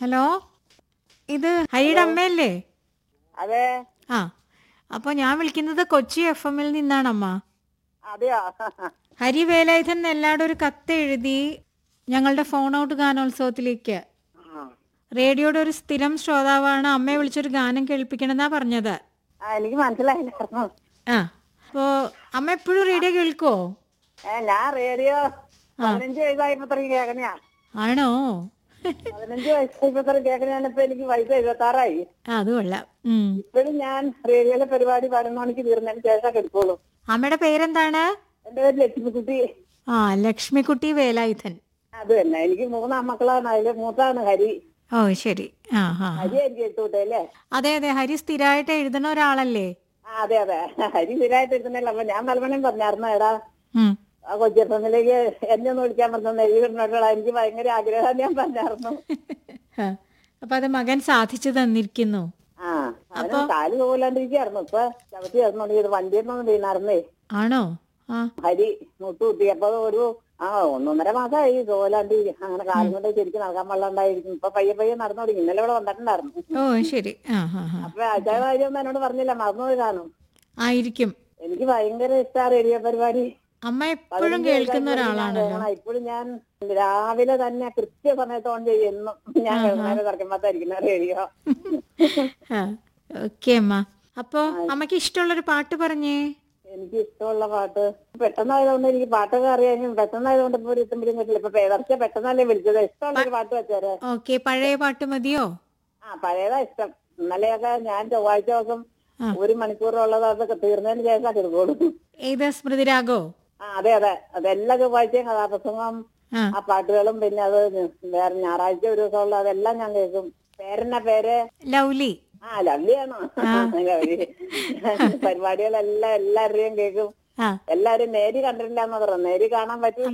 Hello ഇത് ഹരിയുടെ അമ്മയല്ലേ അതെ ആ അപ്പോൾ ഞാൻ വിളിക്കുന്നത് കൊച്ചി എഫ് എമ്മിൽ നിന്നാണ് അമ്മ അതെയോ ഹരി വേലായുധൻ എല്ലാവരും ഒരു കത്ത് എഴുതി ഞങ്ങളുടെ ഫോൺ ഔട്ട് ഗാനോത്സവത്തിലേക്ക് ആ. റേഡിയോയുടെ ഒരു സ്ഥിരം ശ്രോതാവാണ് അമ്മയെ വിളിച്ചൊരു ഗാനം കേൾപ്പിക്കണമെന്നാ പറഞ്ഞത് ആ എനിക്ക് മനസ്സിലായില്ലായിരുന്നു ആ അപ്പോൾ അമ്മ എപ്പോഴും റേഡിയോ കേൾക്കുമോ ഏ ഞാൻ റേഡിയോ പതിനഞ്ച് വയസ്സായപ്പോഴത്തേക്ക് കേൾക്കണയാ ആണോ പതിനഞ്ച് വയസ്സായപ്പോഴത്തേക്ക് കേൾക്കണയാണ് ഇപ്പൊ എനിക്ക് വയസ്സ് എഴുപത്തി ആറായി ആ അത് കൊള്ളാം ഉം. ഇപ്പോഴും ഞാൻ റേഡിയോയിലെ പരിപാടി പതിനൊന്ന് മണിക്ക് തീർന്നതിന് ശേഷം എടുക്കുള്ളൂ അമ്മയുടെ പേരെന്താണ് എന്റെ പേര് ലക്ഷ്മിക്കുട്ടി ആ ലക്ഷ്മിക്കുട്ടി വേലായുധൻ അത് തന്നെ എനിക്ക് മൂന്ന് മക്കളാണ് അതില് മൂത്താണ് ഹരി ഓ ശരി ആ ആ ഹരി എനിക്ക് എഴുത്തൂട്ടെ അല്ലേ അതെ അതെ ഹരി സ്ഥിരമായിട്ട് എഴുതുന്ന ഒരാളല്ലേ ആ അതെ അതെ ഹരി സ്ഥിരമായിട്ട് എഴുതുന്നില്ല അപ്പൊ ഞാൻ പലമണിയും പറഞ്ഞായിരുന്നു എടാ ഉം. ആ കൊച്ചിയപ്പന്നിലേക്ക് എന്നെ ഒന്ന് വിളിക്കാൻ പറഞ്ഞു എഴുതിട്ടുള്ള എനിക്ക് ഭയങ്കര ആഗ്രഹം ഞാൻ പറഞ്ഞായിരുന്നു ആ. അപ്പൊ അത് മകൻ സാധിച്ചു തന്നിരിക്കുന്നു ആ അവന് കാല് പോലാണ്ടിരിക്കായിരുന്നു ഇപ്പൊ ചവിട്ടി ഇറങ്ങി വണ്ടിയൊന്നും വീണായിരുന്നേ ആണോ ആ ഹരി മുട്ടുകുത്തി അപ്പൊ ഒരു ആ ഒന്നൊന്നര മാസമായി തോലാണ്ടി അങ്ങനെ കാലം കൊണ്ട് ശരിക്കും നടക്കാൻ പാടില്ലാണ്ടായിരിക്കും ഇപ്പൊ പയ്യെ പയ്യെ നടന്നു തുടങ്ങി ഇന്നലെ ഇവിടെ വന്നിട്ടുണ്ടായിരുന്നു ഓ ശരി ആ ആ ആ അപ്പൊ അജയ കാര്യമൊന്നും എന്നോട് പറഞ്ഞില്ല മറന്നുപോയി കാണും ആയിരിക്കും എനിക്ക് ഭയങ്കര ഇഷ്ടമാണ് റേഡിയോ പരിപാടി അമ്മ എപ്പോഴും കേൾക്കുന്ന ഒരാളാണല്ലോ ഇപ്പോഴും ഞാൻ രാവിലെ തന്നെ കൃത്യസമയത്ത് ഓൺ ചെയ്യും എന്നും ഞാൻ നേരെ തുറക്കുമ്പോഴത്തായിരിക്കുന്ന റേഡിയോ ഓക്കെ അമ്മ അപ്പോ അമ്മക്ക് ഇഷ്ടമുള്ളൊരു പാട്ട് പറഞ്ഞേ എനിക്ക് ഇഷ്ടമുള്ള പാട്ട് പെട്ടെന്നായതുകൊണ്ട് എനിക്ക് പാട്ടൊക്കെ അറിയാനും പെട്ടെന്നായതുകൊണ്ട് ഇപ്പൊ ഒരു ഇത്തുമ്പോഴും കിട്ടില്ല ഇപ്പൊ പേദർച്ച പെട്ടെന്നല്ലേ വിളിച്ചത് ഇഷ്ടമുള്ള ഒരു പാട്ട് വെച്ചേരെ ഓക്കെ പഴയ പാട്ട് മതിയോ ആ പഴയതാ ഇഷ്ടം ഇന്നലെയൊക്കെ ഞാൻ ചൊവ്വാഴ്ച ദിവസം ആ. ഒരു മണിക്കൂറുള്ളത് അതൊക്കെ തീർന്നതിന് ശേഷം എടുക്കുള്ളൂ ഏത് സ്മൃതിരാഗോ ആ അതെ അതെ അതെല്ലാ ചൊവ്വാഴ്ചയും കഥാപ്രസംഗം ആ ആ പാട്ടുകളും പിന്നെ അത് വേറെ ഞായറാഴ്ച ഒരു ദിവസമുള്ള അതെല്ലാം ഞാൻ കേൾക്കും പേരെന്നാ പേര് ലൗലി ആ ലവ്ലിയാണോ ലവ്ലി പരിപാടികളെല്ലാം എല്ലാവരുടെയും കേൾക്കും ആ എല്ലാരും നേരി കണ്ടിട്ടില്ല എന്ന് പറഞ്ഞു നേരി കാണാൻ പറ്റും